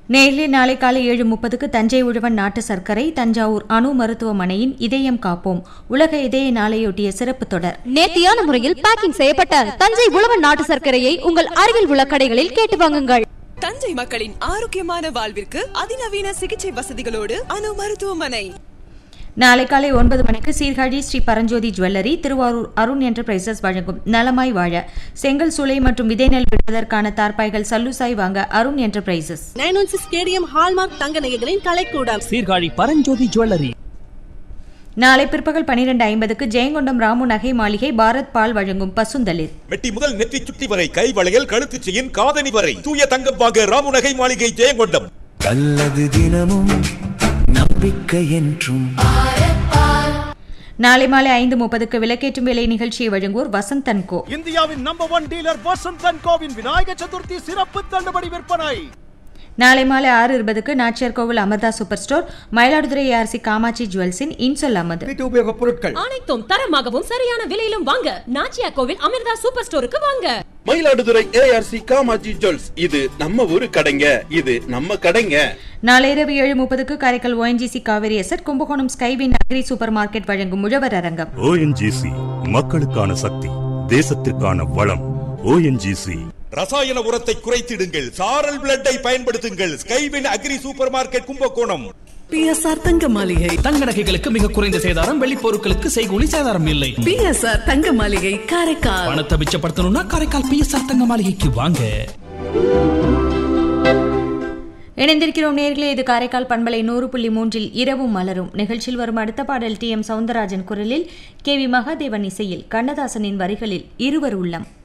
நேரிலே நாளை காலை ஏழு முப்பதுக்கு தஞ்சை உழவன் நாட்டு சர்க்கரை தஞ்சாவூர் அணு மருத்துவமனையின் இதயம் காப்போம் உலக இதய நாளையொட்டிய சிறப்பு தொடர் நேர்த்தியான முறையில் பேக்கிங் செய்யப்பட்ட தஞ்சை உழவன் நாட்டு சர்க்கரையை உங்கள் அருகில் உள்ள கடைகளில் கேட்டு வாங்குங்கள் தஞ்சை மக்களின் ஆரோக்கியமான வாழ்விற்கு அதிநவீன சிகிச்சை வசதிகளோடு அணு மருத்துவமனை நாளை காலை ஒன்பது மணிக்கு சீர்காழி ஸ்ரீ பரஞ்சோதி ஜுவல்லரி திருவாரூர் அருண் என்டர்பிரைசஸ் வழங்கும் நலமாய் வாழ செங்கல் சூளை மற்றும் விதை நெல் விடுவதற்கான தார்பாய்கள் சல்லுசாய் வாங்க Arun enterprises nine one six KDM hallmark தங்க நகைகளின் கலைக்கூடம் சீர்காழி பரஞ்சோதி ஜுவல்லரி நாளை பிற்பகல் பனிரெண்டு ஐம்பதுக்கு ஜெயங்கொண்டம் ராமு நகை மாளிகை பாரத் பால் வழங்கும் பசுந்தளிர் மெட்டி முதல் நெற்றி சுட்டி வரை கை வளையல் கழுத்து செயின் காதணி வரை தூய தங்கம் வாங்க ராமுநகை மாளிகை ஜெயங்கொண்டம் நல்லது தினமும் நம்பிக்கை என்றும் நாளை மாலை ஐந்து முப்பதுக்கு விளக்கேற்றும் வேலை நிகழ்ச்சியை வழங்குவோர் வசந்த் அண்ட் கோ இந்தியாவின் number one dealer Vasanth and கோவின் விநாயக சதுர்த்தி சிறப்பு தள்ளுபடி விற்பனை நாளை மாலை ஆறு இருபதுக்கு Nachiyar Koil Amirtha super store Mayiladuthurai ARC Kamatchi ஜுவல்ஸின் இன்சொல் அமது வீட்டு உபயோக பொருட்கள் அனைத்தும் தரமாகவும் சரியான விலையிலும் வாங்க நாச்சியா கோவில் அமிர்தா சூப்பர் ஸ்டோருக்கு வாங்க மயிலாடுதுறை ஏஆர்சி காமாஜி ஜுவல்ஸ் இது நம்ம ஊரு கடைங்க இது நம்ம கடைங்க நாளை இரவு ஏழு முப்பதுக்கு Karaikal ONGC Cauvery asset Kumbakonam Skywin agri super market வழங்கும் உழவர் அரங்கம் ஓஎன்ஜிசி மக்களுக்கான சக்தி தேசத்திற்கான வளம் ஓஎன்ஜிசி ரசாயன உரத்தை குறைத்திடுங்கள் சாரல் பிளட்டை பயன்படுத்துங்கள் Skywin agri super market Kumbakonam PSR Thanga Maligai தங்க நகைகளுக்கு மிக குறைந்த சேதாரம் வெள்ளி பொருட்களுக்கு செய்கூலி சேதாரம் இல்லை பிஎஸ்ஆர் தங்க மாளிகை காரைக்கால் பணத்தை மிச்சப்படுத்தணும்னா காரைக்கால் பிஎஸ்ஆர் தங்க மாளிகைக்கு வாங்க இணைந்திருக்கிறோம் நேர்களே இது காரைக்கால் பண்பலை நூறு புள்ளி மூன்றில் இரவும் மலரும் நிகழ்ச்சியில் வரும் அடுத்த பாடல் டி எம் சவுந்தரராஜன் குரலில் கே வி மகாதேவன் இசையில் கண்ணதாசனின் வரிகளில் இருவர் உள்ளம்